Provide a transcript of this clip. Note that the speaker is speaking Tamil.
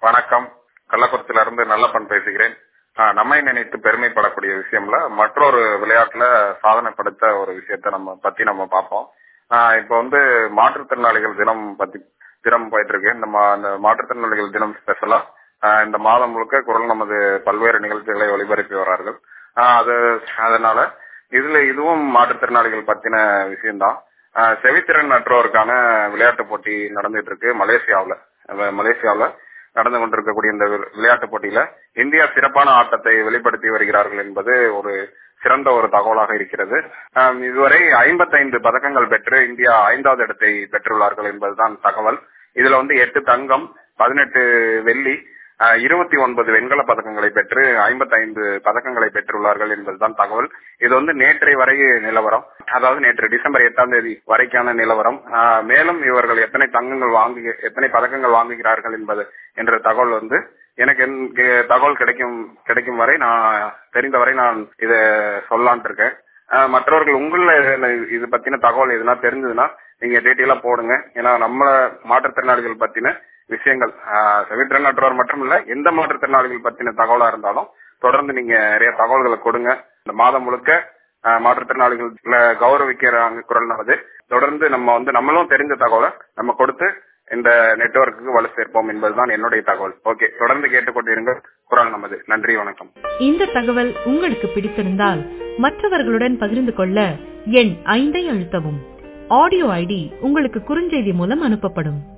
வணக்கம் கள்ளக்குறிச்சியில இருந்து நல்லப்பன் பேசுகிறேன் ஆஹ் நம்மை நினைத்து பெருமைப்படக்கூடிய விஷயம்ல மற்றொரு விளையாட்டுல சாதனை படைத்த ஒரு விஷயத்த நம்ம பத்தி நம்ம பார்ப்போம் ஆஹ் இப்போ வந்து மாற்றுத்திறனாளிகள் தினம் பத்தி தினம் போயிட்டு இருக்கு இந்த மா- இந்த மாற்றுத்திறனாளிகள் தினம் ஸ்பெஷலா இந்த மாதம் முழுக்க குரல் நமது பல்வேறு நிகழ்ச்சிகளை ஒளிபரப்பி வரார்கள் ஆஹ் அது அதனால இதுல இதுவும் மாற்றுத்திறனாளிகள் பத்தின விஷயம்தான் ஆஹ் செவித்திறன் அற்றோருக்கான விளையாட்டு போட்டி நடந்துட்டு இருக்கு மலேசியாவுல அஹ் மலேசியாவுல நடந்து கொண்டிருக்கக்கூடிய இந்த வி- விளையாட்டு போட்டியில இந்தியா சிறப்பான ஆட்டத்தை வெளிப்படுத்தி வருகிறார்கள் என்பது ஒரு சிறந்த ஒரு தகவலாக இருக்கிறது ஆம், இதுவரை ஐம்பத்தைந்து பதக்கங்கள் பெற்று இந்தியா ஐந்தாவது இடத்தை பெற்றுள்ளார்கள் என்பதுதான் தகவல் இதுல வந்து எட்டு தங்கம் பதினெட்டு வெள்ளி இருபத்தி ஒன்பது வெண்கல பதக்கங்களை பெற்று ஐம்பத்தைந்து பதக்கங்களை பெற்றுள்ளார்கள் என்பதுதான் தகவல் இது வந்து நேற்றை வரை நிலவரம் அதாவது நேற்று டிசம்பர் எட்டாம் தேதி வரைக்கான நிலவரம் ஆஹ், மேலும் இவர்கள் எத்தனை தங்கங்கள் வாங்கு எத்தனை பதக்கங்கள் வாங்குகிறார்கள் என்பது என்ற தகவல் வந்து எனக்கு என்- தகவல் கிடைக்கும் கிடைக்கும் வரை நான் தெரிந்த வரை நான் இத சொல்லலான் இருக்கேன் ஆஹ், மற்றவர்கள் உங்கள இது பத்தின தகவல் எதுனா தெரிஞ்சதுன்னா நீங்க டீட்டெயிலா போடுங்க ஏன்னா நம்ம மாற்றுத்திறனாளிகள் பத்தின விஷயங்கள் ஆஹ், செவித்திறனற்றோர் மட்டும் இல்ல எந்த மாற்றுத்திறனாளிகள் பத்தின தகவலா இருந்தாலும் தொடர்ந்து நீங்க நிறைய தகவல்களை கொடுங்க இந்த மாதம் முழுக்க ஆஹ், மாற்றுத்திறனாளிகள் கௌரவிக்கிறாங்க குரல் நமது தொடர்ந்து நம்ம வந்து நம்மளும் தெரிஞ்ச தகவலை நம்ம கொடுத்து இந்த நெட்வொர்க்குக்கு வலு சேர்ப்போம் என்பதுதான் என்னுடைய தகவல் ஓகே தொடர்ந்து கேட்டுக்கொண்டிருங்கள் குரல் நமது நன்றி வணக்கம் இந்த தகவல் உங்களுக்கு பிடித்திருந்தால் மற்றவர்களுடன் பகிர்ந்து கொள்ள எண் ஐந்தை அழுத்தவும் ஆடியோ ஐடி உங்களுக்கு குறுஞ்செய்தி மூலம் அனுப்பப்படும்